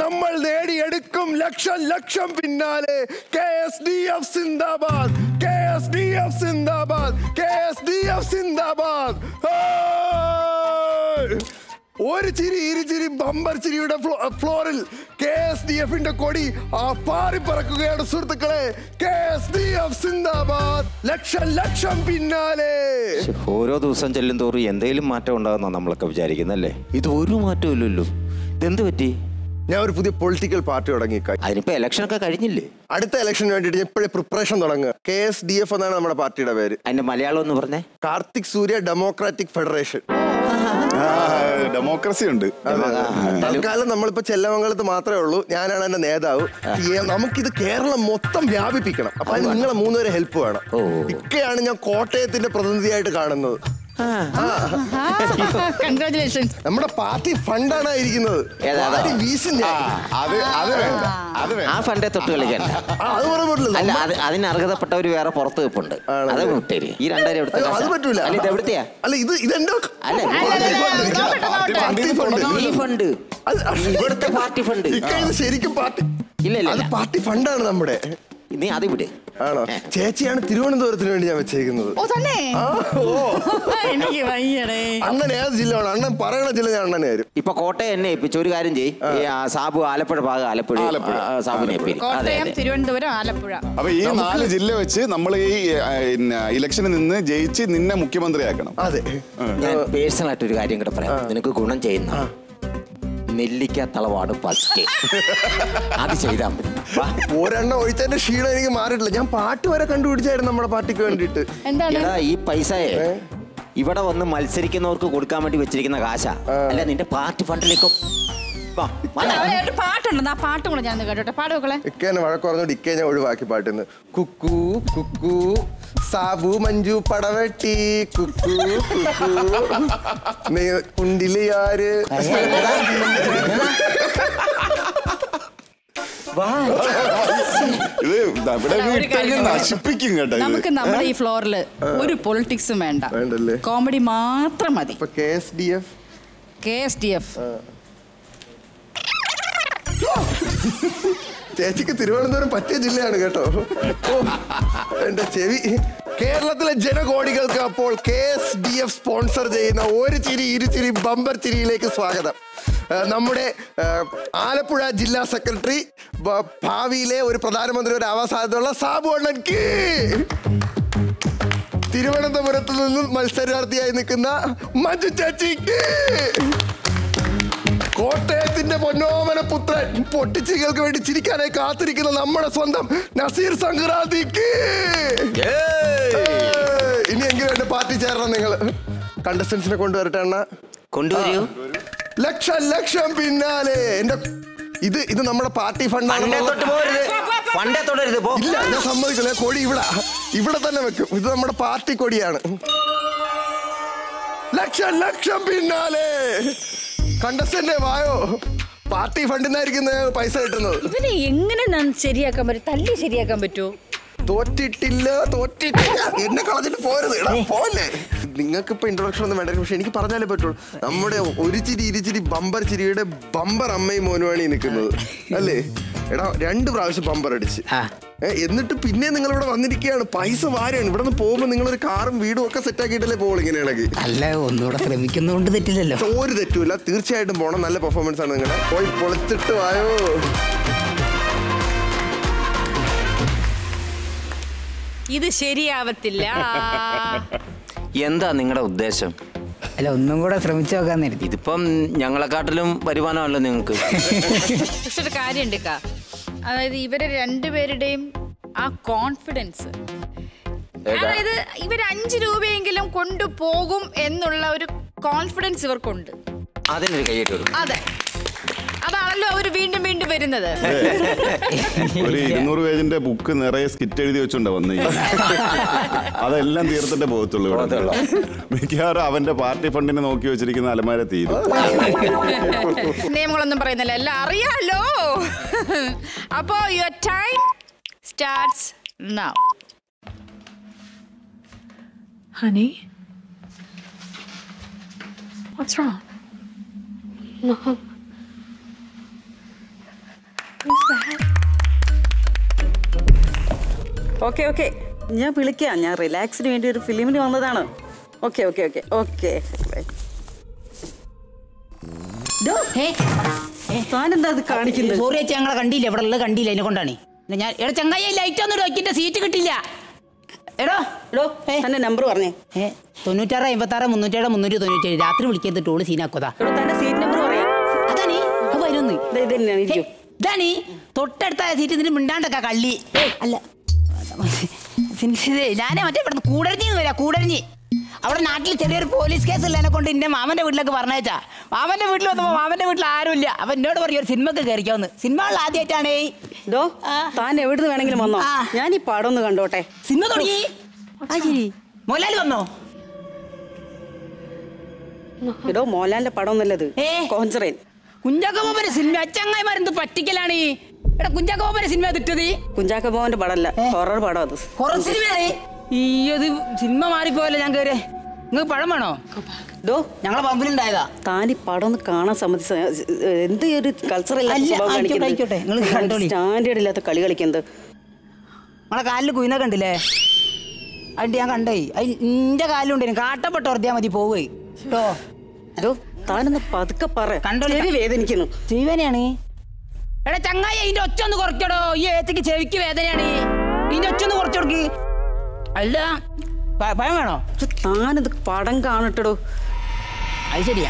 നമ്മൾ നേടിയെടുക്കും ലക്ഷം ലക്ഷം പിന്നാലെ K S D F സിന്ദാബാദ് കെ എസ് ഡി എഫ് സിന്ദാബാദ് കെ എസ് ഡി എഫ് സിന്ദാബാദ് ഹേയ്! ഒരു ചിരി ഇരുചിരി ബമ്പർ ചിരിയുടെ ഫ്ലോ- ഫ്ലോറിൽ കെ എസ് ഡി എഫിന്റെ കൊടി ആ പാറി പറക്കുകയാണ് സുഹൃത്തുക്കളെ കെ എസ് ഡി എഫ് സിന്ദാബാദ് ലക്ഷം ലക്ഷം പിന്നാലെ ശ്ശെ, ഓരോ ദിവസം ചെല്ലും തോറും എന്തെങ്കിലും മാറ്റം ഉണ്ടാകുന്ന നമ്മളൊക്കെ വിചാരിക്കുന്നല്ലേ ഇത് ഒരു മാറ്റവും ഇല്ലല്ലോ ഇതെന്ത് പറ്റി ഞാൻ ഒരു പുതിയ പൊളിറ്റിക്കൽ പാർട്ടി തുടങ്ങി ഇക്ക. അതിനിപ്പോ ഇലക്ഷൻ ഒക്കെ കഴിഞ്ഞില്ലേ അടുത്ത ഇലക്ഷന് വേണ്ടിയിട്ട് ഞാൻ ഇപ്പോഴേ പ്രിപ്പറേഷൻ തുടങ്ങുക കെ എസ് ഡി എഫ് എന്നാണ് നമ്മുടെ പാർട്ടിയുടെ പേര് അതിന്റെ മലയാളം എന്ന് പറഞ്ഞേ Karthik Surya democratic federation democracy ഉണ്ട് തൽക്കാലം നമ്മളിപ്പോ ചെല്ലമംഗലത്ത് മാത്രമേ ഉള്ളൂ ഞാനാണ് എന്റെ നേതാവ് ഈ നമുക്കിത് കേരളം മൊത്തം വ്യാപിപ്പിക്കണം അപ്പൊ അതിന് നിങ്ങളെ മൂന്നുപേരെ ഹെൽപ്പ് വേണം ഓ. ഇക്കയാണ് ഞാൻ കോട്ടയത്തിന്റെ പ്രതിനിധിയായിട്ട് കാണുന്നത് കൺഗ്രാറ്റുലേഷൻസ് നമ്മുടെ പാർട്ടി ഫണ്ടാണ് ഇരിക്കുന്നത് ഏതാ, ഏതാ? വാരി വീശും ആ, ഞാൻ. അത് അത് വേണ്ട അത് ആ വേണ്ട ഫണ്ടേ തൊട്ട് കളിക്കണ്ട ആ, അത് പറയാൻ പറ്റില്ല അല്ല നമ്മ- അത് അതിന് അർഹതപ്പെട്ടവർ വേറെ പുറത്ത് വെപ്പുണ്ട് ആണല്ലേ? അത് വിട്ടേര് ഈ രണ്ടായിരം എടുത്ത അയ്യോ, അത് കാശാ. പറ്റൂല അല്ല ഇത് എവിടുത്തെയാ അല്ല ഇത് ഇതെന്റെ അല്ല പാർട്ടി ഫണ്ട് ഈ ഫണ്ട് അത് ഇവിടുത്തെ പാർട്ടി ഫണ്ട് ഇക്ക ഇത് ശരിക്കും പാർട്ടി ഇല്ല, ഇല്ല, അത് ഇല്ല. പാർട്ടി ഫണ്ടാണ് നമ്മുടെ നീ അത് വിട് ആണോ ചേച്ചിയാണ് തിരുവനന്തപുരത്തിന് വേണ്ടി ഞാൻ വെച്ചേക്കുന്നത് ഓ തന്നെ ആ, ഓ എനിക്ക് വയ്യടേ അണ്ണൻ ഏത് ജില്ലയാണ് അണ്ണൻ പറയണ ജില്ല ഞാൻ അണ്ണനെ വരും ഇപ്പൊ കോട്ടയം എന്നെ ഏൽപ്പിച്ച ഒരു കാര്യം ചെയ്യ് ഈ, ആ, സാബു ആലപ്പുഴ ഭാഗം ആലപ്പുഴ ആലപ്പുഴ. ആ, സാബുനെ ഏൽപ്പിക്ക്. അതെ, കോട്ടയം അതെ. തിരുവനന്തപുരം ആലപ്പുഴ അപ്പൊ ഈ നാല് ജില്ല വെച്ച് നമ്മൾ ഈ ഇലക്ഷനിൽ നിന്ന് ജയിച്ച് നിന്നെ മുഖ്യമന്ത്രിയാക്കണം അതെ ഞാൻ പേഴ്സണൽ ആയിട്ട് ഒരു കാര്യം കൂടെ പറയാം നിനക്ക് ഗുണം ചെയ്യുന്ന നെല്ലിക്ക തളവാണ് ഫസ്റ്റ് അത് ചെയ്താൽ മതി വാ. ഒരെണ്ണം ഒഴിച്ചതിന്റെ ക്ഷീണം എനിക്ക് മാറിയിട്ടില്ല ഞാൻ പാട്ട് വരെ കണ്ടുപിടിച്ചായിരുന്നു നമ്മുടെ പാർട്ടിക്ക് വേണ്ടിയിട്ട് എന്താണ് എടാ ഈ പൈസയെ ഇവിടെ വന്ന് മത്സരിക്കുന്നവർക്ക് കൊടുക്കാൻ വേണ്ടി വെച്ചിരിക്കുന്ന കാശാ അല്ല നിന്റെ പാർട്ടി ഫണ്ടിലേക്കും വാ, വാ. അവിടെ ഒരു പാട്ടുണ്ട് ആ പാട്ടും കൂടെ ഞാൻ കേട്ടോട്ടെ പാട് മക്കളെ ഇക്കേനെ വഴക്ക് പറഞ്ഞോണ്ട് ഇക്കേ ഞാൻ ഒഴിവാക്കി പാട്ടിന്ന് കുക്കു കുക്കു സാബു മഞ്ജു പടവെട്ടി കുക്കു കുക്കു നീ കുണ്ടില് ആര് ഇത് ഇവിടെ ഒരു വിട്ടങ്ങ് കാര്യം പറയാം. നശിപ്പിക്കും കേട്ടോ ഇത് നമുക്ക് നമ്മുടെ ഈ ഫ്ലോറിൽ ഒരു പൊളിറ്റിക്സും വേണ്ട വേണ്ടല്ലേ? കോമഡി മാത്രം മതി ഇപ്പൊ K S D F K S D F ചേച്ചിക്ക് തിരുവനന്തപുരം പറ്റിയ ജില്ലയാണ് കേട്ടോ ഓ, എന്റെ ചെവി കേരളത്തിലെ ജനകോടികൾക്ക് അപ്പോൾ K S D F sponsor ചെയ്യുന്ന ഒരു ചിരി ഇരുചിരി ബമ്പർ ചിരിയിലേക്ക് സ്വാഗതം ആ, നമ്മുടെ ആ, ആലപ്പുഴ ജില്ലാ സെക്രട്ടറി ബ- ഭാവിയിലെ ഒരു പ്രധാനമന്ത്രി ഒരു ആവാൻ സാധ്യതയുള്ള സാബു അണ്ണൻ കീ തിരുവനന്തപുരത്ത് നിന്നും മത്സരാർത്ഥിയായി നിൽക്കുന്ന മഞ്ജു ചേച്ചിക്ക് കോട്ടയത്തിന്റെ പൊന്നോമന പുത്രൻ പൊട്ടിച്ചികൾക്ക് വേണ്ടി ചിരിക്കാനായി കാത്തിരിക്കുന്ന നമ്മുടെ സ്വന്തം നസീർ സംക്രാന്തിക്ക് ഇനിയെങ്കിലും എന്റെ പാർട്ടി ചേരണം നിങ്ങൾ കണ്ടസ്റ്റൻസിനെ കൊണ്ടുവരട്ടെ അണ്ണ കൊണ്ടുവരൂ ലക്ഷം ലക്ഷം പിന്നാലെ എന്റെ ഇത് ഇത് നമ്മുടെ പാർട്ടി ഫണ്ടേ ഫണ്ടാണ് തൊട്ട് പോരുത് ഫണ്ടേ തൊടരുത് പോ ഇല്ല ഞാൻ സമ്മതിക്കില്ല കൊടി ഇവിടെ ഇവിടെ തന്നെ വെക്കും ഇത് നമ്മുടെ പാർട്ടി കൊടിയാണ് ലക്ഷം ലക്ഷം പിന്നാലെ കണ്ടസ്റ്റന്റ് വായോ പാർട്ടി ഫണ്ടിൽ നിന്നായിരിക്കും പൈസ കിട്ടുന്നത് ഇവനെ എങ്ങനെ ഞാൻ ശരിയാക്കാൻ പറ്റും തല്ലി ശരിയാക്കാൻ പറ്റുമോ തോറ്റിട്ടില്ല തോറ്റിട്ടില്ല എന്നെ കളഞ്ഞിട്ട് പോരുത് എടാ പോലെ നിങ്ങൾക്ക് ഇപ്പൊ ഇൻട്രൊഡക്ഷൻ ഒന്നും വേണ്ട പക്ഷെ എനിക്ക് പറഞ്ഞാലേ പറ്റുള്ളൂ നമ്മുടെ ഒരു ചിരി ഇരുചിരി ബമ്പർ ചിരിയുടെ ബമ്പർ അമ്മയും മോനുമാണ് ഈ നിൽക്കുന്നത് അല്ലേ എടാ രണ്ട് പ്രാവശ്യം ബമ്പർ അടിച്ച് ഏ, എന്നിട്ട് പിന്നെ നിങ്ങൾ ഇവിടെ വന്നിരിക്കുകയാണ് പൈസ വാരാണ് ഇവിടെ നിന്ന് പോകുമ്പോൾ നിങ്ങളൊരു കാറും വീടും ഒക്കെ സെറ്റ് ആക്കിയിട്ടല്ലേ പോകുള്ളൂ ഇങ്ങനെയാണെങ്കിൽ അല്ല ഒന്നുകൂടെ ശ്രമിക്കുന്നതുകൊണ്ട് തെറ്റില്ലല്ലോ ഒരു തെറ്റുമില്ല തീർച്ചയായിട്ടും പോണം നല്ല പെർഫോമൻസ് ആണ് നിങ്ങളുടെ പോയി പൊളിച്ചിട്ട് വായോ ഇത് ശരിയാവത്തില്ല എന്താ നിങ്ങളുടെ ഉദ്ദേശം അല്ല ഒന്നും കൂടെ ശ്രമിച്ചു നോക്കാൻ നേരത്തി ഇതിപ്പം ഞങ്ങളെക്കാട്ടിലും വരുമാനമല്ലോ നിങ്ങൾക്ക് പക്ഷെ ഒരു കാര്യമുണ്ട് കാ അതായത് ഇവരെ രണ്ടുപേരുടെയും ആ കോൺഫിഡൻസ് അതായത് ഇവർ അഞ്ച് രൂപയെങ്കിലും കൊണ്ടുപോകും എന്നുള്ള ഒരു കോൺഫിഡൻസ് ഇവർക്കുണ്ട് അതിനൊരു കൈയിട്ട് വരും അതെ അതാണല്ലോ അവർ വീണ്ടും വീണ്ടും വരുന്നത് ഒരു ഇരുന്നൂറ് പേജിന്റെ ബുക്ക് നിറയെ സ്കിറ്റ് എഴുതി വെച്ചോണ്ടാ വന്ന് അതെല്ലാം തീർത്തിട്ടേ പോകത്തുള്ളൂ ഇവിടെ മിക്കവാറും അവന്റെ പാർട്ടി ഫണ്ടിനെ നോക്കി വെച്ചിരിക്കുന്ന അലമാര തീരും നിയമങ്ങളൊന്നും പറയുന്നില്ല എല്ലാം അറിയാലോ അപ്പോ your time starts now Honey? What's wrong? Mom. Okay okay ഞാൻ വിളിക്കാം ഞാൻ റിലാക്സിന് വേണ്ടി ഒരു ഫിലിമിന് വന്നതാണ് ഓക്കെ ഓക്കെ ഓക്കെ ഓക്കെ താനെന്താ അത് കാണിക്കുന്നത് സോറി ചേച്ചി ഞങ്ങളെ കണ്ടില്ല ഇവിടെ ഉള്ളത് കണ്ടില്ല എന്നെ കൊണ്ടാണ് ഇല്ല, ഞാൻ എടാ ചങ്ങായി ലൈറ്റ് ഒന്നും ഇടോ സീറ്റ് കിട്ടില്ല എടോ എടോ ഏ. തന്റെ നമ്പർ പറഞ്ഞേ ഏ തൊണ്ണൂറ്റാറ് അമ്പത്താറ് മുന്നൂറ്റേഴ് മുന്നൂറ്റി തൊണ്ണൂറ്റേഴ് രാത്രി വിളിക്കരുത് ടോള് സീനാക്കുതാ എടോ തന്റെ സീറ്റ് നമ്പർ പറയാം അതാണ് അത് വരുന്ന് ദേ ഇത് തന്നെയാണ് ഇരിക്കും ഇതാണ് തൊട്ടടുത്ത സീറ്റ് ഇതിന് മിണ്ടാണ്ടൊക്കെ കള്ളി അല്ല സിൻസിതേ, ഞാനേ മറ്റേ ഇവിടെ കൂടരഞ്ഞിന്ന് വരാ കൂടരഞ്ഞി അവിടെ നാട്ടിൽ ചെറിയൊരു പോലീസ് കേസ് ഉള്ളതിനെ കൊണ്ട് എന്റെ മാമന്റെ വീട്ടിലേക്ക് പറഞ്ഞയച്ചാ മാമന്റെ വീട്ടിൽ വന്നപ്പോ മാമന്റെ വീട്ടിൽ ആരുമില്ല അപ്പൊ എന്നോട് പറയും ഒരു സിനിമക്ക് കയറിക്കോന്ന് സിനിമകളിൽ ആദ്യമായിട്ടാണേ ഡോ ആ. താൻ എവിടുന്ന് വേണമെങ്കിലും വന്നോ ആ. ഞാൻ ഈ പടം ഒന്ന് കണ്ടോട്ടെ സിനിമ തുടങ്ങി ആ ശരി മോലാലി വന്നോ എടോ മോഹൻലാലിന്റെ പടം ഒന്നല്ലത് ഏ. കോഞ്ചറേൻ കുഞ്ചാക്കോപ്പന്റെ സിനിമ അച്ചങ്ങായിമാരെന്ത് പറ്റിക്കലാണ് ഈ? എടാ കുഞ്ചാക്കോപ്പന്റെ സിനിമ തിട്ടത് കുഞ്ചാക്ക മോഹന്റെ പടമല്ല ഹൊറർ പടം അത് ഹൊറർ സിനിമയാണ് ഈ അത് സിനിമ മാറിപ്പോയല്ലോ ഞാൻ കയറി നിങ്ങൾക്ക് പഴം വേണോ ഡോ ഞങ്ങളെ പമ്പിലുണ്ടായതാ താൻ ഈ പടം ഒന്ന് കാണാൻ സമ്മതിച്ച എന്ത് ഒരു കൾച്ചർ അല്ല, ആയിക്കോട്ടെ, ആയിക്കോട്ടെ. നിങ്ങള് കണ്ടോളി. സ്റ്റാൻഡേർഡ് ഇല്ലാത്ത കളി കളിക്കുന്നത് നമ്മളെ കാലിൽ കുയിന കണ്ടില്ലേ അതിന്റെ ഞാൻ കണ്ടേ അത് നിന്റെ കാലിലുണ്ട് കാട്ടപ്പെട്ട് ഉറത്തിയാ മതി പോവേ കേട്ടോ ഡോ താനൊന്ന് പതുക്കെ പറ കണ്ടോളി. ചെവി വേദനിക്കുന്നു ജീവനാണ് എടാ ചങ്ങായി ഇതിന്റെ ഒച്ച ഒന്ന് കുറയ്ക്കടോ ഈ ഏത്തക്ക് ചെവിക്ക് വേദനയാണ് ഇതിന്റെ ഒച്ച ഒന്ന് കുറച്ചു കൊടുക്ക് അല്ല പ- പഴം വേണോ പക്ഷെ താനിത് പടം കാണട്ടടോ അത് ശരിയാ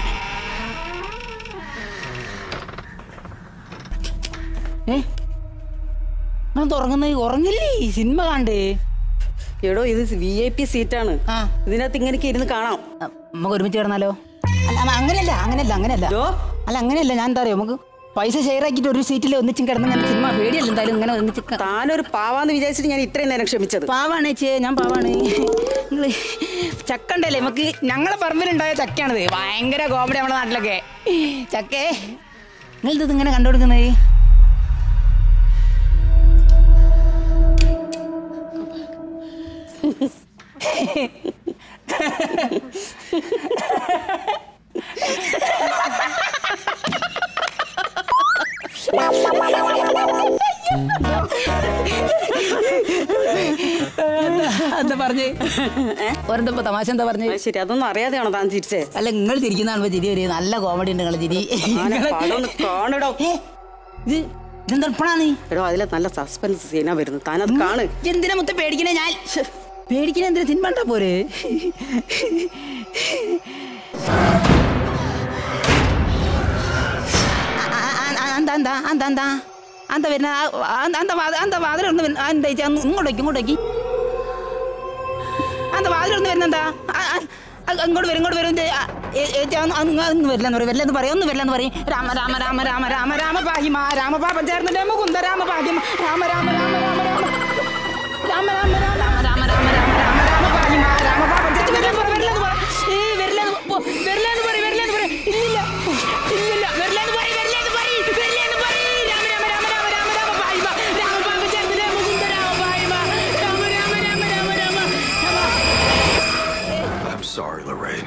ഏ നിങ്ങൾ ഉറങ്ങുന്നത് ഉറങ്ങില്ലേ ഈ സിനിമ കണ്ട് എടോ ഇത് വി ഐ പി സീറ്റാണ് ആ. ഇതിനകത്ത് ഇങ്ങനെയൊക്കെ ഇരുന്ന് കാണാം അ, നമുക്ക് ഒരുമിച്ച് കിടന്നാലോ അല്ല അമ്മ, അങ്ങനെയല്ല അങ്ങനെയല്ല അങ്ങനെയല്ല ഡോ. അല്ല അങ്ങനെയല്ല ഞാൻ എന്താ അറിയോ നമുക്ക് പൈസ ഷെയർ ആക്കിയിട്ട് ഒരു സീറ്റിൽ ഒന്നിച്ചും കിടന്ന് ഞാൻ സിനിമ പേടിയല്ല എന്തായാലും ഇങ്ങനെ ഒന്നിച്ച് ക- താനൊരു പാവാന്ന് വിചാരിച്ചിട്ട് ഞാൻ ഇത്രയും നേരം ക്ഷമിച്ചത് പാവാണ് ചേ ഞാൻ പാവാണ് നിങ്ങള് ചക്ക ഉണ്ടല്ലേ നമുക്ക് ഞങ്ങളെ പറമ്പിലുണ്ടായ ചക്കയാണിത് ഭയങ്കര കോമഡി നമ്മുടെ നാട്ടിലൊക്കെ ചക്കേ നിങ്ങളിത് ഇങ്ങനെ കണ്ടുകൊടുക്കുന്നത് എന്താ പറഞ്ഞേ ഓരെന്താ തമാശ എന്താ പറഞ്ഞേ അത് ശരി അതൊന്നും അറിയാതെയാണോ താൻ ചിരിച്ചേ അല്ല നിങ്ങൾ ചിരിക്കുന്ന കാണുമ്പോ ചിരി വരും നല്ല കോമഡി ഉണ്ട് നിങ്ങളെ ചിരി താനെ പടം ഒന്ന് കാണടോ ഏ, ഇത് ഇതെന്താ ഇപ്പഴാണ് എടോ അതിലെ നല്ല സസ്പെൻസ് സീനാ വരുന്നത് താനത് കാണ് എന്തിനാ മൊത്തം പേടിക്കണേ ഞാൻ പേടിക്കണ എന്തിനാ സിനിമ ഉണ്ടാ പോരെ ആ, ആ, ആ, എന്താ എന്താ എന്താ എന്താ എന്താ വരുന്ന എന്താ എന്താ വാതിലൊന്ന് എന്താ ചേച്ചാ ഇങ്ങോട്ടേക്ക് ഇങ്ങോട്ടേക്ക് എന്താ വാതിലൊന്ന് വരുന്നെന്താ ആ, ആ, ആ, ഇങ്ങോട്ട് വരും ഇങ്ങോട്ട് വരും ഇത്, ആ, ഏ- ഏച്ചാ, ഒന്ന് അങ്ങ് ഒന്ന് വരില്ലെന്ന് പറയും വരില്ലെന്ന് പറയും ഒന്ന് വരില്ലെന്ന് പറയും രാമ രാമ രാമ രാമ രാമ രാമ പാഹിമ രാമ പാപം ചേർന്നിട്ട് മുകുന്ദ രാമ പാഹിമ രാമ രാമ രാമ രാമ രാമ രാമ രാമ രാമ രാമ രാമ രാമ രാമ രാമ രാമ പാഹിമ രാമ പാപം ചേർത്ത് വരില്ലെന്ന് പറ വരില്ലെന്ന് പറ ഏ വരില്ലെന്ന് പോ, വരില്ലെന്ന് പറ വരില്ലെന്ന് പറ ഇല്ലില്ല ഇല്ലില്ല വരില്ലെന്ന് പറ വരില്ലെന്ന് പറ വരില്ലെന്ന് പറ രാമ രാമ രാമ രാമ രാമ രാമ പാഹിമ രാമ പാപം ചേർന്നിട്ട് Mukunda Rama പാഹിമ Rama Rama Rama Rama Rama Rama I'm sorry, Lorraine.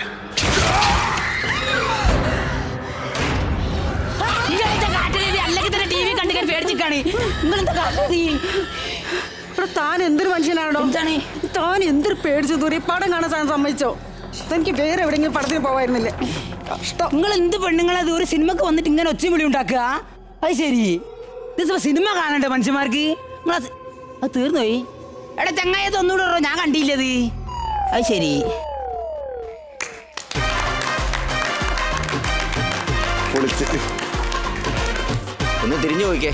നിങ്ങളെന്താ കാട്ടരുത് അല്ലെങ്കിൽ തന്നെ ടി വി കണ്ടു ഞാൻ പേടിച്ചിട്ടാണ് നിങ്ങളെന്താ കാട്ടരുത് എടോ താൻ എന്തൊരു മനുഷ്യനാണോ എന്താണ്? താൻ എന്തൊരു പേടിച്ചു ദൂരെ പടം കാണാൻ താൻ സമ്മതിച്ചോ തനിക്ക് വേറെ എവിടെയെങ്കിലും പടത്തിന് പോവായിരുന്നില്ലേ കഷ്ടം നിങ്ങൾ എന്ത് പെണ്ണുങ്ങളെ അത് ഒരു സിനിമക്ക് വന്നിട്ട് ഇങ്ങനെ ഒച്ച വിളി ഉണ്ടാക്കുക അത് ശരി ഇത് സിനിമ കാണണ്ടേ മനുഷ്യന്മാർക്ക് നിങ്ങളാ സി- അത് തീർന്നുപോയി എടാ ചങ്ങായത് ഒന്നുകൂടെ ഉറോ ഞാൻ കണ്ടില്ലത് അത് ശരി പൊളിച്ച് ഒന്ന് തിരിഞ്ഞു നോക്കിക്കേ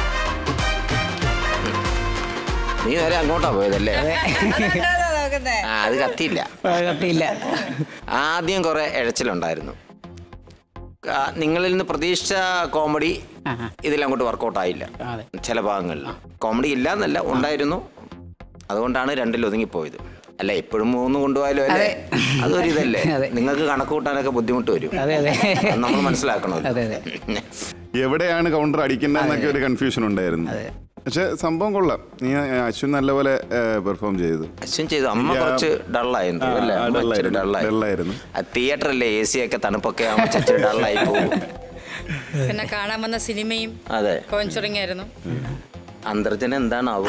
നീ നേരെ അങ്ങോട്ടാ പോയതല്ലേ ആ അത് കത്തിയില്ല കത്തിയില്ല ആദ്യം കുറെ ഇഴച്ചിലുണ്ടായിരുന്നു ആ, നിങ്ങളിൽ നിന്ന് പ്രതീക്ഷിച്ച കോമഡി ആഹാ. ഇതിലങ്ങോട്ട് വർക്കൗട്ട് ആയില്ല അതെ. ചില ഭാഗങ്ങളിൽ കോമഡി ഇല്ല എന്നല്ല ഉണ്ടായിരുന്നു അതുകൊണ്ടാണ് രണ്ടിൽ ഒതുങ്ങിപ്പോയത് അല്ല എപ്പോഴും മൂന്ന് കൊണ്ടുപോയാലും അല്ലേ അതൊരു ഇതല്ലേ അതെ. നിങ്ങൾക്ക് കണക്ക് കൂട്ടാനൊക്കെ ബുദ്ധിമുട്ട് വരും അതെ അതെ അത് നമ്മൾ മനസ്സിലാക്കണമല്ലോ അതെ അതെ എവിടെയാണ് കൗണ്ടർ അടിക്കേണ്ടതെന്നൊക്കെ ഒരു കൺഫ്യൂഷൻ ഉണ്ടായിരുന്നു പക്ഷെ സംഭവം കൊള്ളാം നീ അശ്വിൻ നല്ലപോലെ പെർഫോം ചെയ്തു അശ്വിൻ ചെയ്തു അമ്മ എനിക്ക് ആ- കുറച്ച് ഡള്ളായിരുന്നു ആ, അല്ലേ ആ, അമ്മ ഇച്ചിരി ഡള്ളായിരുന്നു, ഡള്ളായി. ഡള്ളായിരുന്നു. ആ തിയേറ്ററല്ലേ എ സി ഒക്കെ തണുപ്പൊക്കെ ആകുമ്പോൾ ഇച്ചിരി ഡള്ളായി പോകും പിന്നെ കാണാൻ വന്ന സിനിമയും അതെ കോഞ്ചറിങ് ആയിരുന്നു അന്തർജനം എന്താണാവോ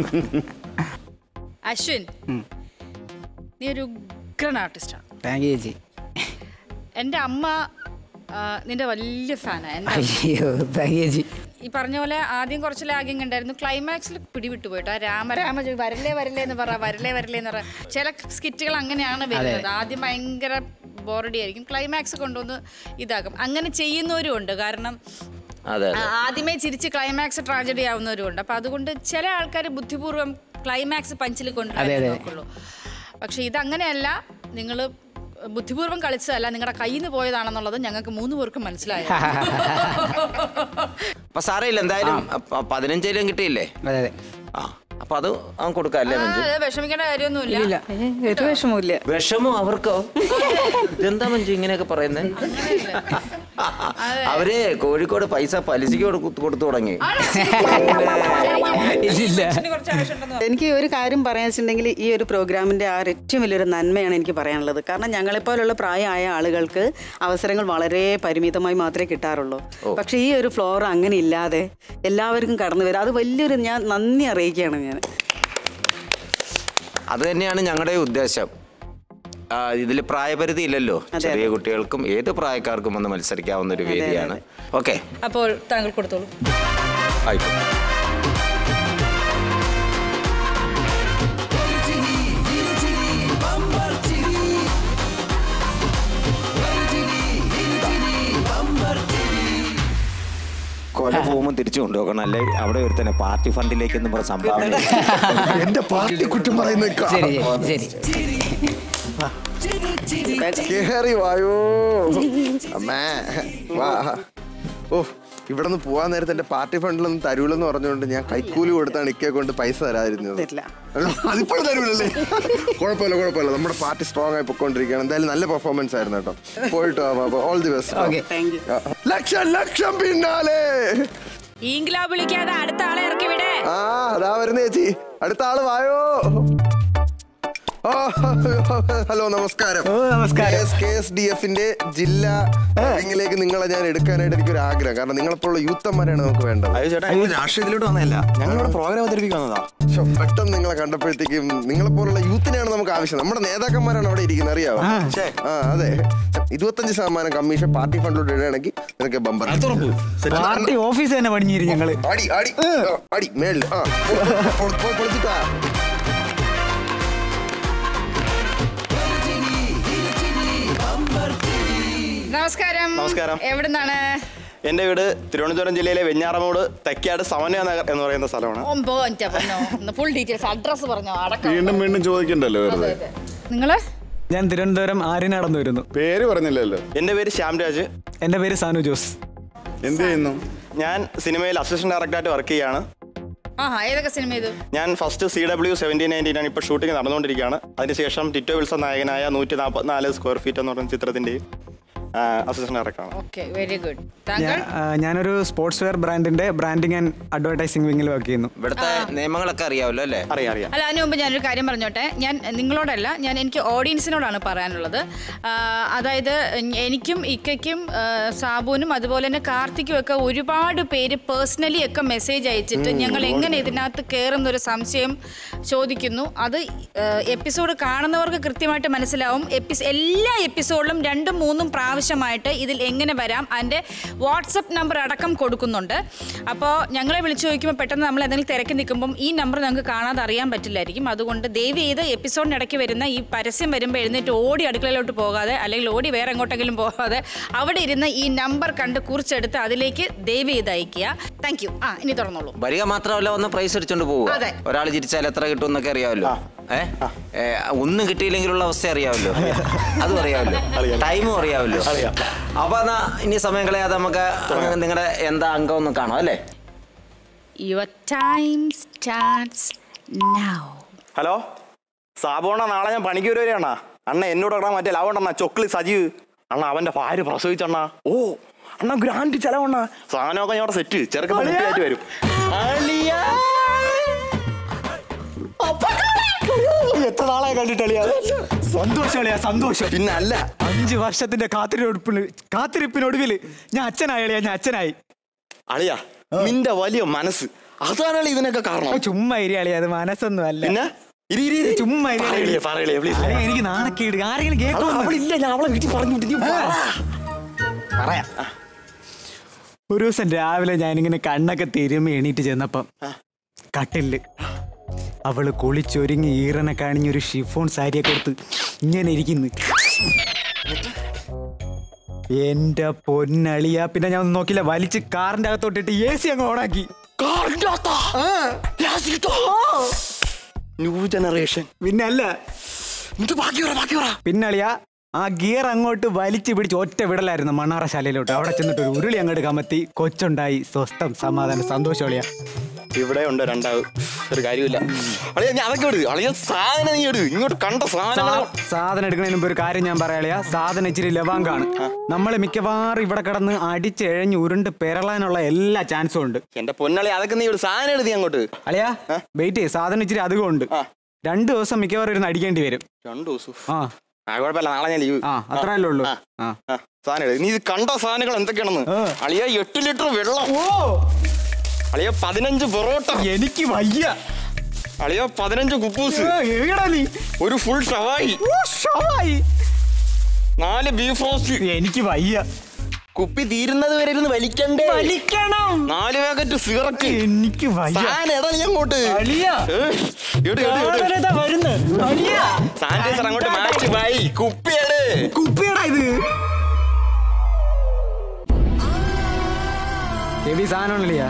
അശ്വിൻ നീ ഒരു ഉഗ്രൻ ആർട്ടിസ്റ്റാണ് താങ്ക് യു ചേച്ചി എൻ്റെ അമ്മ ആ, നിന്റെ വലിയ ഫാനാണ് എൻ്റെ അയ്യോ താങ്ക് യു ചേച്ചി ഈ പറഞ്ഞ പോലെ ആദ്യം കുറച്ച് ലാഗിങ് ഉണ്ടായിരുന്നു ക്ലൈമാക്സിൽ പിടിവിട്ടു പോയിട്ട് ആ രാമ രാമ ജോയ് വരല്ലേ വരല്ലേ എന്ന് പറ വരല്ലേ വരല്ലേ എന്ന് പറ ചില സ്കിറ്റുകൾ അങ്ങനെയാണ് വരുന്നത് ആദ്യം ഭയങ്കര ബോറടി ആയിരിക്കും ക്ലൈമാക്സ് കൊണ്ടുവന്ന് ഇതാക്കും അങ്ങനെ ചെയ്യുന്നവരും ഉണ്ട് കാരണം അതെ ആ, അതെ ആദ്യമേ ചിരിച്ച് ക്ലൈമാക്സ് ട്രാജഡി ആവുന്നവരും ഉണ്ട് അപ്പൊ അതുകൊണ്ട് ചില ആൾക്കാർ ബുദ്ധിപൂർവ്വം ക്ലൈമാക്സ് പഞ്ചിൽ അതെ, കൊണ്ടുവരാൻ അതെ. നോക്കുള്ളൂ പക്ഷെ ഇതങ്ങനെയല്ല നിങ്ങൾ ബുദ്ധിപൂർവ്വം കളിച്ചതല്ല നിങ്ങളുടെ കയ്യിൽ നിന്ന് പോയതാണെന്നുള്ളത് ഞങ്ങൾക്ക് മൂന്ന് പേർക്കും മനസ്സിലായി അപ്പൊ സാറേ എന്തായാലും പ- പതിനഞ്ചേലും കിട്ടിയില്ലേ അതെ അതെ ആ അപ്പൊ അത് അവൻ കൊടുക്കാം അല്ലേ മഞ്ജു വിഷമിക്കേണ്ട കാര്യമൊന്നുമില്ല ഇല്ല ഒരു വിഷമവും വിഷമോ അവർക്കോ ഇതെന്താ മഞ്ജു ഇങ്ങനെയൊക്കെ പറയുന്നത് അവര് കോഴിക്കോട് പൈസ പലിശക്ക് കൊടുത്തു കൊടുത്തു തുടങ്ങി ഇല്ലില്ല കുറച്ച് ആവശ്യമുണ്ടെന്ന് എനിക്ക് ഒരു കാര്യം പറയാൻ വെച്ചിട്ടുണ്ടെങ്കിൽ ഈ ഒരു പ്രോഗ്രാമിന്റെ ആ ഒരു ഏറ്റവും വലിയൊരു നന്മയാണ് എനിക്ക് പറയാനുള്ളത് കാരണം ഞങ്ങളെപ്പോലുള്ള പ്രായമായ ആളുകൾക്ക് അവസരങ്ങൾ വളരെ പരിമിതമായി മാത്രമേ കിട്ടാറുള്ളൂ പക്ഷെ ഈ ഒരു ഫ്ലോർ അങ്ങനെ ഇല്ലാതെ എല്ലാവർക്കും കടന്നു വരും അത് വലിയൊരു ഞാൻ നന്ദി അറിയിക്കുകയാണ് ഞാൻ അത് തന്നെയാണ് ഞങ്ങളുടെ ഉദ്ദേശം ഇതിൽ പ്രായപരിധി ഇല്ലല്ലോ ചെറിയ കുട്ടികൾക്കും ഏത് പ്രായക്കാർക്കും വന്ന് മത്സരിക്കാവുന്ന ഒരു വേദിയാണ് ഓക്കെ അപ്പോൾ താങ്കൾ കൊടുത്തോളൂ ആയിക്കോട്ടെ കൊല പോകുമ്പോൾ തിരിച്ചു കൊണ്ടുപോകണം അല്ലെ അവിടെ ഒരു തന്നെ പാർട്ടി ഫണ്ടിലേക്ക് എന്ന് പറഞ്ഞ സംഭാവന എന്റെ പാർട്ടി കുറ്റം പറയുന്ന ശരി ശരി ശരി കേറി വായോ അമ്മേ വാ ഓ ഇവിടെ നിന്ന് പോവാൻ നേരത്തെ എന്റെ പാർട്ടി ഫണ്ടിലൊന്നും തരൂലെന്ന് പറഞ്ഞുകൊണ്ട് ഞാൻ കൈക്കൂലി കൊടുത്താണ് ഇക്കെ കൊണ്ട് പൈസ തരാതിരുന്നത് തരില്ല. അതിപ്പോഴും തരൂലല്ലേ കുഴപ്പമില്ല കുഴപ്പമില്ല നമ്മുടെ പാർട്ടി സ്ട്രോങ് ആയി പൊക്കോണ്ടിരിക്കുകയാണ് എന്തായാലും നല്ല പെർഫോമൻസ് ആയിരുന്നു കേട്ടോ പോയിട്ട് all the best Okay. Thank you lakh lakh പിന്നാലെ ഈങ്കിലാ വിളിക്കാതെ അടുത്ത ആളെ ഇറക്കി വിടേ ആ അതാ വരുന്ന ചേച്ചി അടുത്ത ആള് വായോ ആ, ഹലോ നമസ്കാരം ഓ, നമസ്കാരം. കെ എസ് ഡി എഫിന്റെ ജില്ലാ വിങ്ങിലേക്ക് നിങ്ങളെ ഞാൻ എടുക്കാനായിട്ട് എനിക്കൊരു ആഗ്രഹം കാരണം നിങ്ങളെപ്പോഴുള്ള യൂത്തന്മാരാണ് നമുക്ക് വേണ്ടത് അയ്യോ ചേട്ടാ ഞങ്ങൾ രാഷ്ട്രീയത്തിലോട്ട് വന്നതല്ല ഞങ്ങളിവിടെ പ്രോഗ്രാം അവതരിപ്പിക്കാൻ വന്നതാ ശ്ശോ, പെട്ടെന്ന് നിങ്ങളെ കണ്ടപ്പോഴത്തേക്കും നിങ്ങളെപ്പോലുള്ള യൂത്തിനെയാണ് നമുക്ക് ആവശ്യം നമ്മുടെ നേതാക്കന്മാരാണ് അവിടെ ഇരിക്കുന്നത് അറിയാവോ ഛേ. ആ അതെ ഇരുപത്തഞ്ച് ശതമാനം കമ്മീഷൻ പാർട്ടി ഫണ്ടിലോട്ട് ഇടുകയാണെങ്കിൽ നിനക്ക് ബമ്പർ പാർട്ടി ഓഫീസ് തന്നെ പണിഞ്ഞിരി ഞങ്ങള് അടി അടി ആ, അടി മേളിൽ ആ പൊ- പൊ- പൊളിച്ചിട്ടാ നമസ്കാരം നമസ്കാരം. എവിടുന്നാണ് എന്റെ വീട് തിരുവനന്തപുരം ജില്ലയിലെ വെഞ്ഞാറമൂട് തെക്കാട് സമന്വയ നഗർ എന്ന് പറയുന്ന സ്ഥലമാണ് ഒമ്പോ അഞ്ചോ പറഞ്ഞോ ഫുൾ ഡീറ്റെയിൽസ് അഡ്രസ് പറഞ്ഞോ അടക്കം വീണ്ടും വീണ്ടും ചോദിക്കണ്ടല്ലോ വെറുതെ നിങ്ങള് ഞാൻ തിരുവനന്തപുരം ആര്യനാടന്ന് വരുന്നു പേര് പറഞ്ഞില്ലല്ലോ എന്റെ പേര് ശ്യാംരാജ് എൻ്റെ പേര് സാനു ജോസ് എന്ത് ചെയ്യുന്നു ഞാൻ സിനിമയിൽ അസിസ്റ്റന്റ് ഡയറക്ടറായിട്ട് വർക്ക് ചെയ്യാണ് ആഹാ ഏതൊക്കെ സിനിമ ഇത് ഞാൻ first C W seventeen nineteen ഇപ്പോൾ ഷൂട്ടിംഗ് നടന്നുകൊണ്ടിരിക്കുകയാണ് അതിനുശേഷം ടിറ്റോ വിൽസൺ നായകനായ നൂറ്റി നാൽപ്പത്തിനാല് സ്ക്വയർ ഫീറ്റ് എന്ന് പറയുന്ന ചിത്രത്തിന്റെയും അസിസ്റ്റന്റ് ഡയറക്ടറാണ് ഓക്കെ വെരി ഗുഡ് താങ്കൾ ഞാൻ- ആ, ഞാനൊരു സ്പോർട്സ് വെയർ ബ്രാൻഡിന്റെ ബ്രാൻഡിങ് ആൻഡ് അഡ്വർടൈസിംഗ് വിങ്ങിൽ വർക്ക് ചെയ്യുന്നു ഇവിടുത്തെ നിയമങ്ങളൊക്കെ അറിയാമല്ലോ അല്ലേ അറിയാം അറിയാം അല്ല അതിനു മുമ്പ് ഞാനൊരു കാര്യം പറഞ്ഞോട്ടെ ഞാൻ നിങ്ങളോടല്ല ഞാൻ എനിക്ക് ഓഡിയൻസിനോടാണ് പറയാനുള്ളത് ആ, അതായത് എനിക്കും ഇക്കയ്ക്കും ആ, സാബുവിനും അതുപോലെ തന്നെ കാർത്തിക്കും ഒക്കെ ഒരുപാട് പേര് പേഴ്സണലി ഒക്കെ മെസ്സേജ് അയച്ചിട്ട് ഞങ്ങൾ എങ്ങനെ ഇതിനകത്ത് കയറുന്നൊരു സംശയം ചോദിക്കുന്നു അത് എപ്പിസോഡ് കാണുന്നവർക്ക് കൃത്യമായിട്ട് മനസ്സിലാവും എപ്പിസ് എല്ലാ എപ്പിസോഡിലും രണ്ടും മൂന്നും പ്രാവശ്യമായിട്ട് ഇതിൽ എങ്ങനെ വരാം അതിൻ്റെ വാട്സപ്പ് നമ്പർ അടക്കം കൊടുക്കുന്നുണ്ട് അപ്പോൾ ഞങ്ങളെ വിളിച്ചു ചോദിക്കുമ്പോൾ പെട്ടെന്ന് നമ്മൾ എന്തെങ്കിലും തിരക്കി നിൽക്കുമ്പം ഈ നമ്പർ ഞങ്ങൾക്ക് കാണാതെ അറിയാൻ പറ്റില്ലായിരിക്കും അതുകൊണ്ട് ദയവ് ചെയ്ത് എപ്പിസോഡിനിടയ്ക്ക് വരുന്ന ഈ പരസ്യം വരുമ്പോൾ എഴുന്നേറ്റ് ഓടി അടുക്കളയിലോട്ട് പോകാതെ അല്ലെങ്കിൽ ഓടി വേറെ എങ്ങോട്ടെങ്കിലും പോകാതെ അവിടെ ഇരുന്ന് ഈ നമ്പർ കണ്ട് കുറിച്ചെടുത്ത് അതിലേക്ക് ദയവ് ചെയ്ത് അയക്കുക താങ്ക് യു ആ ഇനി തുറന്നോളൂ വരിക മാത്രമല്ല ഒന്ന് പ്രൈസ് അടിച്ചോണ്ട് പോവുക അതെ. ഒരാൾ ചിരിച്ചാൽ എത്ര കിട്ടും എന്നൊക്കെ അറിയാമല്ലോ ഏ ഏ, ഒന്നും കിട്ടിയില്ലെങ്കിലുള്ള അവസ്ഥ അറിയാമല്ലോ അതും അറിയാമല്ലോ ടൈമും അറിയാമല്ലോ അപ്പൊ എന്നാ ഇനി സമയം കളയാതെ നമുക്ക് നിങ്ങളുടെ എന്താ അംഗം ഒന്ന് കാണാം അല്ലേ your time starts now hello സാബോണ നാളെ ഞാൻ പണിക്ക് വരുവരെയാണ അണ്ണ എന്നോട് ഇടാൻ മറ്റേ ലാവണ്ണ ചൊക്ലി സജീവ് അണ്ണ അവന്റെ ഭാര്യ പ്രസവിച്ചണ്ണ ഓ അണ്ണ ഗ്രാൻഡ് ചെലവണ്ണ സാധനമൊക്കെ ഞാൻ സെറ്റ് ചെറുക്കൻ കുട്ടിയായിട്ട് വരും അളിയാ. എത്ര നാളെ കണ്ടിട്ടളിയാ സന്തോഷം അളിയാ സന്തോഷം പിന്നെ അല്ല അഞ്ച് വർഷത്തിന്റെ കാത്തിരിപ്പിന് കാത്തിരിപ്പിനൊടുവിൽ ഞാൻ അച്ഛനായി അളിയാ ഞാൻ അച്ഛനായി അളിയാ നിന്റെ വലിയ മനസ്സ് അതാണല്ലോ ഇതിനൊക്കെ ഓ, കാരണം ചുമ്മാ ഇരി അളിയാ അത് മനസ്സൊന്നും അല്ല പിന്നെ ഇരി, ഇരി, ഇരി. ചുമ്മാ ഇരി, പറയളിയെ, അളിയാ. പറയളിയെ, please. അളിയാ, എനിക്ക് നാണക്കേട് ആരെങ്കിലും അവള് കേൾക്കോ അവളില്ല ഞാൻ അവളെ വീട്ടിൽ പറഞ്ഞു വിട്ടു. നീ പറ. പറയാം ഒരു ദിവസം രാവിലെ ഞാനിങ്ങനെ കണ്ണൊക്കെ തിരുമ്മി എണീറ്റ് ചെന്നപ്പം കട്ടില് അവള് കുളിച്ചൊരുങ്ങി ഈറനെ കാണിഞ്ഞൊരു ഷിഫോൺ സാരിയൊക്കെ കൊടുത്ത് ഇങ്ങനെ ഇരിക്കുന്നു എന്റെ പൊന്നളിയ പിന്നെ ഞാൻ ഒന്നും നോക്കില്ല വലിച്ച് കാറിന്റെ അകത്തോട്ടിട്ട് എ സി അങ്ങ് ഓണാക്കി കാറിന്റെ അകത്താ? ലാസിട്ടോ? ന്യൂ ജനറേഷൻ പിന്നെ അല്ല എന്നിട്ട് ബാക്കി പറ ബാക്കി പറ പിന്നെ അളിയ ആ ഗിയർ അങ്ങോട്ട് വലിച്ചു പിടിച്ച് ഒറ്റ വിടലായിരുന്നു മണ്ണാറശാലയിലോട്ട് അവിടെ ചെന്നിട്ട് ഒരു ഉരുളി അങ്ങോട്ട് കമത്തി കൊച്ചുണ്ടായി സ്വസ്ഥം സമാധാനം സന്തോഷം അളിയ ഇവിടെ ഉണ്ട് രണ്ടാവ് ഒരു കാര്യമില്ല അളിയ ഞാൻ അതൊക്കെ എടു അളിയ സാധനം നീ എടു ഇങ്ങോട്ട് കണ്ട സാധനം സാധനം എടുക്കുന്നതിന് മുമ്പ് ഒരു കാര്യം ഞാൻ പറയാളിയ സാധനം ഇച്ചിരി ലവാങ്കാണ് നമ്മൾ മിക്കവാറും ഇവിടെ കിടന്ന് അടിച്ചെഴഞ്ഞ് ഉരുണ്ട് പെരളാനുള്ള എല്ലാ ചാൻസും ഉണ്ട് എന്റെ പൊന്നളി അതൊക്കെ നീ ഒരു സാധനം എടുത്ത് അങ്ങോട്ട് അളിയാ വെയിറ്റ് ചെയ്യ് സാധനം ഇച്ചിരി അധികം ഉണ്ട് ആ. രണ്ടു ദിവസം മിക്കവാറും ഇരുന്ന് അടിക്കേണ്ടി വരും രണ്ടു ദിവസം ആ ആ കുഴപ്പമില്ല നാളെ ഞാൻ ലീവ് ആ അത്രയല്ലേ ഉള്ളൂ ആ. ആ ആ, സാധനം എടു. നീ ഇത് കണ്ട സാധനങ്ങൾ എന്തൊക്കെയാണെന്ന് ആ. അളിയ എട്ട് ലിറ്റർ വെള്ളം ഓ അളിയ പതിനഞ്ച് പൊറോട്ട എനിക്ക് വയ്യ അളിയ പതിനഞ്ച് കുപ്പൂസ് ഏ, എവിടാ നീ ഒരു ഫുൾ ഷവായി ഓ, ഷവായി. നാല് ബീഫ് റോസ്റ്റ് എനിക്ക് വയ്യ കുപ്പി തീരുന്നത് വരെ ഇരുന്ന് വലിക്കണ്ടേ വലിക്കണം നാല് പാക്കറ്റ് സിഗരറ്റ് എനിക്ക് വയ്യ സാധനം എടാ നീ അങ്ങോട്ട് അളിയ ഏ, എട്, എട്, എട്. സാധനതാ വരുന്ന്. അളിയ. സാനിറ്റൈസർ അങ്ങോട്ട് മാറ്റി പോയി കുപ്പിയെട് കുപ്പിയാടാ ഇത് ഹെവി സാധനമാണല്ലിയാ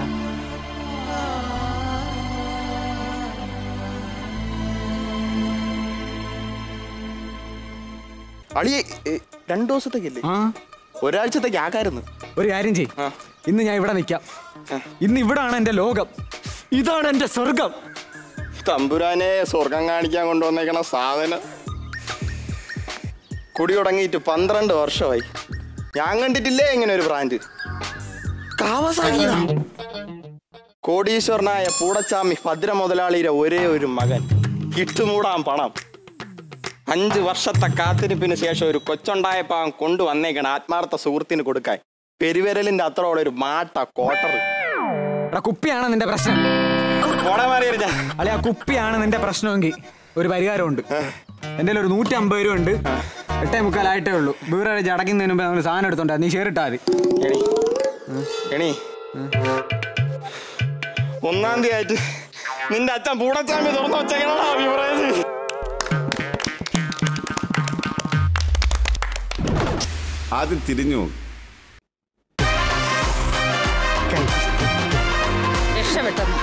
അളിയെ ഏ, രണ്ടു ദിവസത്തേക്കല്ലേ ആ ഒരാഴ്ചത്തേക്ക് ആക്കായിരുന്നു ഒരു കാര്യം ചെയ് ആ. ഇന്ന് ഞാൻ ഇവിടെ നിൽക്കാം ഇന്ന് ഇവിടാണ് എന്റെ ലോകം ഇതാണ് എന്റെ സ്വർഗം തമ്പുരാനെ സ്വർഗം കാണിക്കാൻ കൊണ്ടുവന്നേക്കണ സാധനം കുടി തുടങ്ങിയിട്ട് പന്ത്രണ്ട് വർഷമായി ഞാൻ കണ്ടിട്ടില്ലേ ഇങ്ങനെ ഒരു ബ്രാൻഡ് കാവസാക്കിയതാ. കോടീശ്വരനായ പൂടച്ചാമി ഭദ്ര മുതലാളിയുടെ ഒരേ ഒരു മകൻ കിട്ടുമൂടാൻ പണം അഞ്ച് വർഷത്തെ കാത്തിരിപ്പിന് ശേഷം ഒരു കൊച്ചുണ്ടായപ്പോൾ അവൻ കൊണ്ടുവന്നേക്കണ ആത്മാർത്ഥ സുഹൃത്തിന് കൊടുക്കാൻ പെരുവിരലിന്റെ അത്രോടെ ഒരു മാട്ട കോട്ടർ എടാ കുപ്പിയാണ് നിന്റെ പ്രശ്നം പോടാ മാറിയ ഞാൻ അല്ലെ ആ കുപ്പിയാണ് നിന്റെ പ്രശ്നമെങ്കിൽ ഒരു പരിഹാരമുണ്ട് എൻ്റെ ഒരു നൂറ്റി അമ്പത് രൂപ ഉണ്ട് എട്ടേ മുക്കാലായിട്ടേ ഉള്ളൂ ദൂരെ ചടക്കുന്നതിന് മുമ്പ് നമ്മൾ സാധനം എടുത്തോണ്ടാ നീ ഷെയർ ഇട്ടാ മതി എണി എണി ഒന്നാം തീയതി ആയിട്ട് നിന്റെ അച്ഛൻ പൂടച്ചാമി തുറന്നു വെച്ചേക്കണടാ അഭിപ്രായം ആദ്യം തിരിഞ്ഞു പോകും രക്ഷപ്പെട്ടെന്ന്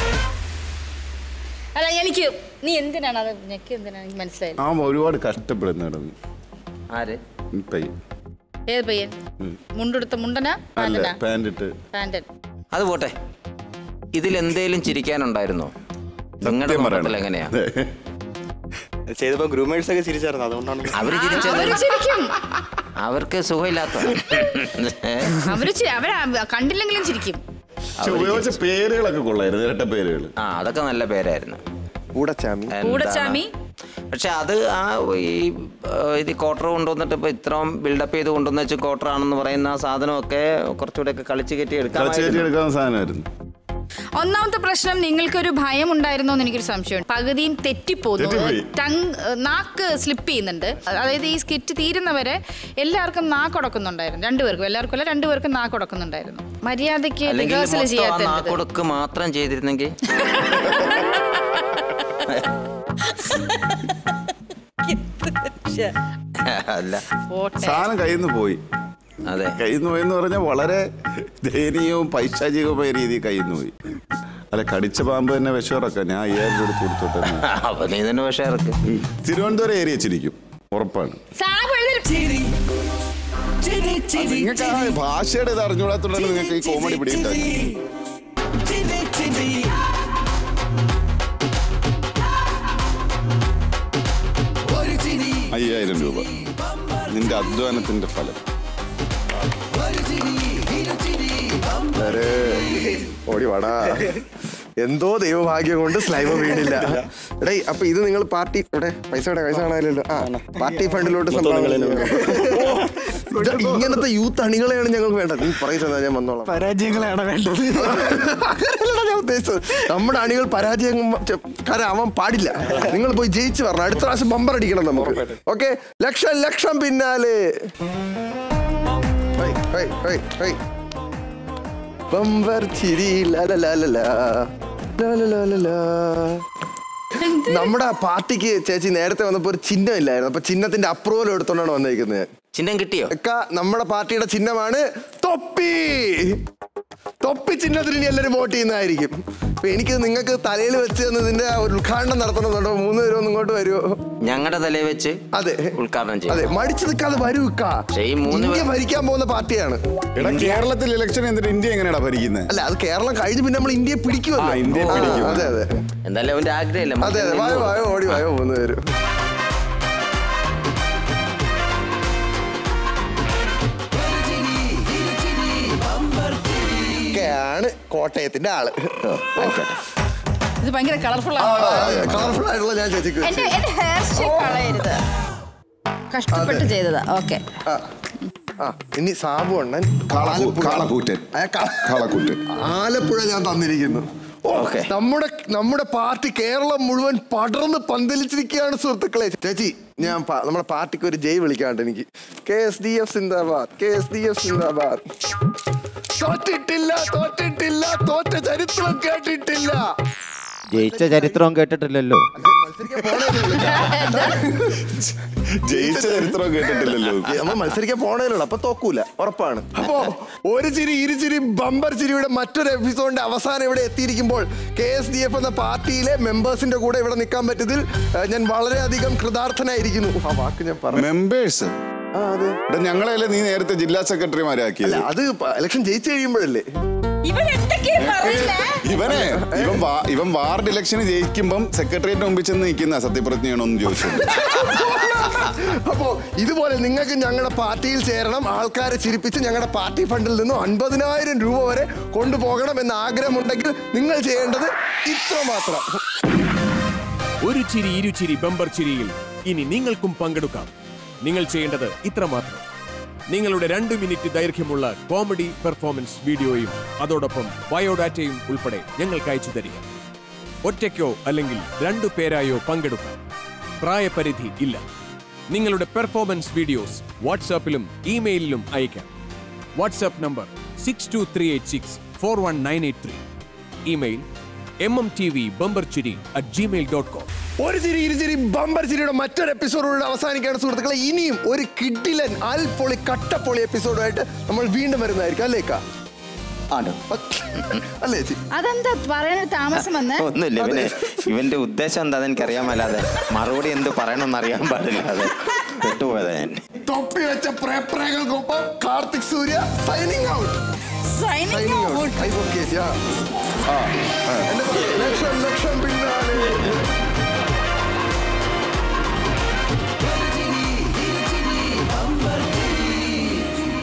അല്ല എനിക്ക് നീ എന്തിനാണ് അത് ഞെക്കി എന്തിനാണ് എനിക്ക് മനസ്സിലായില്ല ആ ഒരുപാട് കഷ്ടപ്പെടുന്നു കിടന്ന് ആര് ഈ പയ്യൻ ഏത് പയ്യൻ മുണ്ടെടുത്ത മുണ്ടനാ അല്ല പാൻറ്റനാ പാൻറ് ഇട്ട് പാൻറ്റൻ അത് പോട്ടെ ഇതിൽ എന്തേലും ചിരിക്കാനുണ്ടായിരുന്നോ നിങ്ങളുടെ സത്യം നോട്ടത്തിൽ പറയണം. എങ്ങനെയാ ചെയ്തപ്പോ ഗ്രൂമേഴ്സ് ഒക്കെ ചിരിച്ചായിരുന്നു അതുകൊണ്ടാണ് അവര് ചിരിച്ചത് അവര് ചിരിക്കും അവർക്ക് സുഖമില്ലാത്ത അവര് ചി- അവര് കണ്ടില്ലെങ്കിലും ചിരിക്കും പക്ഷെ ഉപയോഗിച്ച പേരുകളൊക്കെ കൊള്ളായിരുന്നു ഇരട്ട പേരുകൾ ആ അതൊക്കെ നല്ല പേരായിരുന്നു കൂടച്ചാമി എന്താണ്? കൂടച്ചാമി പക്ഷെ അത് ആ ഈ ഏഹ്, ഇത് ക്വാർട്ടർ കൊണ്ടുവന്നിട്ട് ഇപ്പൊ ഇത്രയും ബിൽഡപ്പ് ചെയ്ത് കൊണ്ടുവന്ന വെച്ച് ക്വാർട്ടർ ആണെന്ന് പറയുന്ന ആ സാധനമൊക്കെ കുറച്ചുകൂടെ ഒക്കെ കളിച്ച് കയറ്റി ചേച്ചി എടുക്കാൻ എടുക്കാവുന്ന സാധനമായിരുന്നു ഒന്നാമത്തെ പ്രശ്നം നിങ്ങൾക്കൊരു ഭയം ഉണ്ടായിരുന്നോ എന്ന് എനിക്കൊരു സംശയമുണ്ട് പകുതിയും തെറ്റിപ്പോന്നു തെറ്റിപ്പോയി. ടങ് നാക്ക് സ്ലിപ്പ് ചെയ്യുന്നുണ്ട് അതായത് ഈ സ്കിറ്റ് തീരുന്നവരെ എല്ലാവർക്കും നാക്കൊടക്കുന്നുണ്ടായിരുന്നു രണ്ടുപേർക്കും എല്ലാവർക്കും അല്ല രണ്ടുപേർക്കും നാക്കൊടക്കുന്നുണ്ടായിരുന്നു മര്യാദയ്ക്ക് അല്ലെങ്കിൽ റിഹേഴ്സൽ മൊത്തം ആ ചെയ്യാത്ത നാക്കൊടുക്ക് മാത്രം ചെയ്തിരുന്നെങ്കിൽ അല്ല സാധനം കയ്യിൽ നിന്ന് പോയി അതെ കയ്യിൽ നിന്ന് പോയെന്ന് പറഞ്ഞാൽ വളരെ ദയനീയവും പൈശാചികവുമായ രീതിയിൽ കയ്യിൽ നിന്ന് പോയി അല്ല കടിച്ച പാമ്പ് തന്നെ വിഷമിറക്കാം ഞാൻ അയ്യായിരം രൂപ എടുത്ത് കൊടുത്തോട്ടെ അപ്പൊ നീ തന്നെ പക്ഷേ ഇറക്ക് ഉം. തിരുവനന്തപുരം ഏരിയ വെച്ചിരിക്കും ഉറപ്പാണ് സാബ് എഴുതി നിങ്ങൾക്ക് ആ ഭാഷയുടെ ഇത് അറിഞ്ഞുകൂടാത്തോണ്ടാണ് നിങ്ങൾക്ക് ഈ കോമഡി പിടിയിട്ടാണ് അയ്യായിരം രൂപ നിന്റെ അധ്വാനത്തിന്റെ ഫലം വരെ. ഓടി വാടാ എന്തോ ദൈവഭാഗ്യം കൊണ്ട് സ്ലൈമ വീണില്ല എടേ അപ്പൊ ഇത് നിങ്ങൾ പാർട്ടി എവിടെ പൈസ എവിടെ പൈസ കാണാനില്ലല്ലോ ആ പാർട്ടി ഫണ്ടിലോട്ട് മൊത്തം സംഭാവന നിങ്ങൾ തന്നെ ചെയ്യണം. ഇത് ഇങ്ങനത്തെ യൂത്ത് അണികളെയാണ് ഞങ്ങൾക്ക് വേണ്ടത് നീ പറയുന്നത് ഞാൻ വന്നോളാം പരാജയങ്ങളാണ് വേണ്ടത് അങ്ങനെയല്ല ഞാൻ ഉദ്ദേശിച്ചത് നമ്മുടെ അണികൾ പരാജയം ആവാൻ പാടില്ല നിങ്ങൾ പോയി ജയിച്ചു പറഞ്ഞു അടുത്ത പ്രാവശ്യം ബമ്പർ അടിക്കണം നമുക്ക് ഓക്കെ ലക്ഷം ലക്ഷം പിന്നാലെ hi, hi, hi, hi. Bumper ചിരി ലലലലല, ലലലലല. നമ്മുടെ പാർട്ടിക്ക് ചേച്ചി നേരത്തെ വന്നപ്പോ ഒരു ചിഹ്നം ഇല്ലായിരുന്നു അപ്പൊ ചിഹ്നത്തിന്റെ അപ്രൂവൽ എടുത്തോണ്ടാണ് വന്നിരിക്കുന്നത് ചിഹ്നം കിട്ടിയോ എക്ക നമ്മുടെ പാർട്ടിയുടെ ചിഹ്നമാണ് തൊപ്പി തൊപ്പി ചിഹ്നത്തിന് ഇനി എല്ലാവരും വോട്ട് ചെയ്യുന്നതായിരിക്കും അപ്പൊ എനിക്ക് നിങ്ങൾക്ക് തലയിൽ വെച്ച് തന്ന് ഇതിന്റെ ഒരു ഉദ്ഘാടനം നടത്തണമെന്നുണ്ടോ മൂന്ന് പേരും ഒന്ന് ഇങ്ങോട്ട് വരുമോ ഞങ്ങളുടെ തലയിൽ വെച്ച് അതെ ഉദ്ഘാടനം അതെ ചെയ്യും മടിച്ചു നിൽക്കാതെ വരൂ ഇക്ക. പക്ഷേ ഈ മൂന്ന് ഇന്ത്യ പേർ- ഭരിക്കാൻ പോകുന്ന പാർട്ടിയാണ് എടാ കേരളത്തിൽ ഇലക്ഷൻ എന്നിട്ട് ഇന്ത്യ എങ്ങനെയാടാ ഭരിക്കുന്നത് അല്ല അത് കേരളം കഴിഞ്ഞ് പിന്നെ നമ്മൾ ഇന്ത്യയെ പിടിക്കുമല്ലോ ആ, ഇന്ത്യയെ ആ, പിടിക്കും. അതെ അതെ എന്തായാലും അവന്റെ ആഗ്രഹമില്ല അതെ അതെ വായോ വായോ ഓടി വായോ മൂന്ന് പേരും ഒക്കെയാണ് കോട്ടയത്തിന്റെ ആള് ഇത് ഭയങ്കര കളർഫുൾ ആണ് കളർഫുൾ ആയിട്ടുള്ള ഞാൻ ചേച്ചിക്ക് എന്റെ വെച്ച്. എന്റെ ഹെയർ സ്റ്റൈൽ കളയരുത് കഷ്ടപ്പെട്ട് ചെയ്തതാ ഓക്കെ ആ, ആ ഇനി സാബു അണ്ണൻ കാളകൂ- ആലപ്പുഴ. കാളകൂറ്റൻ. ആ, കാ- കാളക്കൂറ്റൻ. ആലപ്പുഴ ഞാൻ തന്നിരിക്കുന്നു ഓ, ഓക്കേ. നമ്മുടെ നമ്മുടെ പാർട്ടി കേരളം മുഴുവൻ പടർന്ന് പന്തലിച്ചിരിക്കുകയാണ് സുഹൃത്തുക്കളെ ചേച്ചി ഞാൻ പ- നമ്മുടെ പാർട്ടിക്ക് ഒരു ജയ് വിളിക്കാണ്ട് എനിക്ക് കെ എസ് ഡി എഫ് സിന്ദാബാദ് കെ എസ് ഡി എഫ് സിന്ദാബാദ് തോറ്റിട്ടില്ല തോറ്റിട്ടില്ല തോറ്റ ചരിത്രം കേട്ടിട്ടില്ല ജയിച്ച ചരിത്രവും കേട്ടിട്ടില്ലല്ലോ മത്സരിക്കാൻ പോണേലേ ഉള്ളൂ. ജയിച്ച ചരിത്രം കേട്ടിട്ടില്ലല്ലോ നമ്മൾ മത്സരിക്കാൻ പോണേലുള്ളൂ അപ്പൊ തോക്കൂല ഉറപ്പാണ് അപ്പോ ഒരു ചിരി ഇരുചിരി ബമ്പർ ചിരിയുടെ മറ്റൊരു എപ്പിസോഡിന്റെ അവസാനം ഇവിടെ എത്തിയിരിക്കുമ്പോൾ കെ എസ് ഡി എഫ് എന്ന പാർട്ടിയിലെ മെമ്പേഴ്സിന്റെ കൂടെ ഇവിടെ നിൽക്കാൻ പറ്റിയതിൽ ഏഹ്, ഞാൻ വളരെയധികം കൃതാർത്ഥനായിരിക്കുന്നു ആ വാക്ക് ഞാൻ പറഞ്ഞു മെമ്പേഴ്സ് ആ അതെ എടാ ഞങ്ങളെയല്ലേ നീ നേരത്തെ ജില്ലാ സെക്രട്ടറിമാരാക്കിയത് അല്ല അത് ഇലക്ഷൻ ജയിച്ചു കഴിയുമ്പോഴല്ലേ ഇവൻ എന്തൊക്കെയാ പറയുന്നേ ഇവനെ ഇവൻ വാ- ഇവൻ വാർഡ് ഇലക്ഷന് ജയിക്കുമ്പം സെക്രട്ടറിയേറ്റ് മുമ്പിൽ ചെന്ന് നിൽക്കുന്ന സത്യപ്രതിജ്ഞ ചെയ്യണമെന്ന് ചോദിച്ചു അപ്പോ ഇതുപോലെ നിങ്ങൾക്ക് ഞങ്ങളുടെ പാർട്ടിയിൽ ചേരണം ആൾക്കാരെ ചിരിപ്പിച്ച് ഞങ്ങളുടെ പാർട്ടി ഫണ്ടിൽ നിന്നും അൻപതിനായിരം രൂപ വരെ കൊണ്ടുപോകണം എന്ന ആഗ്രഹമുണ്ടെങ്കിൽ നിങ്ങൾ ചെയ്യേണ്ടത് ഇത്ര മാത്രം ഒരു ചിരി ഇരുചിരി ബമ്പർ ചിരിയിൽ ഇനി നിങ്ങൾക്കും പങ്കെടുക്കാം നിങ്ങൾ ചെയ്യേണ്ടത് ഇത്രമാത്രം നിങ്ങളുടെ രണ്ട് മിനിറ്റ് ദൈർഘ്യമുള്ള കോമഡി പെർഫോമൻസ് വീഡിയോയും അതോടൊപ്പം ബയോഡാറ്റയും ഉൾപ്പെടെ ഞങ്ങൾക്ക് അയച്ചു തരിക ഒറ്റയ്ക്കോ അല്ലെങ്കിൽ രണ്ടു പേരായോ പങ്കെടുക്കാം പ്രായപരിധി ഇല്ല നിങ്ങളുടെ പെർഫോമൻസ് വീഡിയോസ് വാട്സാപ്പിലും ഇമെയിലിലും അയക്കാം WhatsApp number six two three eight six four one nine eight three email M M T V ബമ്പർചിരി അറ്റ് ജിമെയിൽ ഡോട്ട് കോം ഒരു ചിരി ഇരുചിരി ബമ്പർ ചിരിയുടെ മറ്റൊരു എപ്പിസോഡോട് അവസാനിക്കുകയാണ് സുഹൃത്തുക്കളെ ഇനിയും ഒരു കിഡിലൻ അൽപൊളി കട്ടപ്പൊളി എപ്പിസോഡുമായിട്ട് നമ്മൾ വീണ്ടും വരുന്നതായിരിക്കും അല്ലേക്കാ അല്ലേ ചേച്ചി അതെന്താ പറയാൻ താമസം വന്ന് ഒന്നുമില്ല ഇവന് ഇവന്റെ ഉദ്ദേശം എന്താന്ന് എനിക്കറിയാമല്ലാതെ മറുപടി എന്ത് പറയണമെന്ന് അറിയാൻ പാടില്ല അത് പെട്ടുപോയതാ ഞാൻ തൊപ്പി വെച്ച പ്രേപ്രേകൾക്കൊപ്പം കാർത്തിക് സൂര്യ signing out Signing signing out. Out ലക്ഷം ലക്ഷം